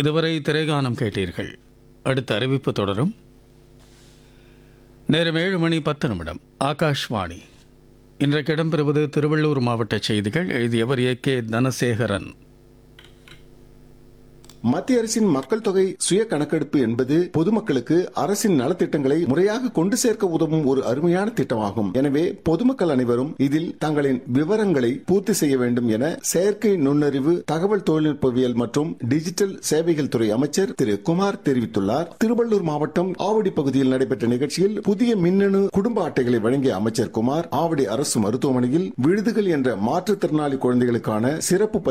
இதுவரை திரைகானம் கேட்டீர்கள் அடுத்த அறிவிப்பு தொடரும் நேரம் ஏழு மணி பத்து நிமிடம் ஆகாஷ்வாணி இன்றைக்கு இடம்பெறுவது திருவள்ளூர் மாவட்ட செய்திகள் எழுதியவர் ஏ கே தனசேகரன் மத்திய அரசின் மக்கள் தொகை சுய கணக்கெடுப்பு என்பது பொதுமக்களுக்கு அரசின் நலத்திட்டங்களை முறையாக கொண்டு சேர்க்க உதவும் ஒரு அருமையான திட்டமாகும் எனவே பொதுமக்கள் அனைவரும் இதில் தங்களின் விவரங்களை பூர்த்தி செய்ய வேண்டும் என செயற்கை நுண்ணறிவு தகவல் தொழில்நுட்பவியல் மற்றும் டிஜிட்டல் சேவைகள் துறை அமைச்சர் திரு குமார் தெரிவித்துள்ளார் திருவள்ளூர் மாவட்டம் ஆவடி பகுதியில் நடைபெற்ற நிகழ்ச்சியில் புதிய மின்னணு குடும்ப அட்டைகளை வழங்கிய அமைச்சர் குமார் ஆவடி அரசு மருத்துவமனையில் விழுதுகள் என்ற மாற்றுத்திறனாளி குழந்தைகளுக்கான சிறப்பு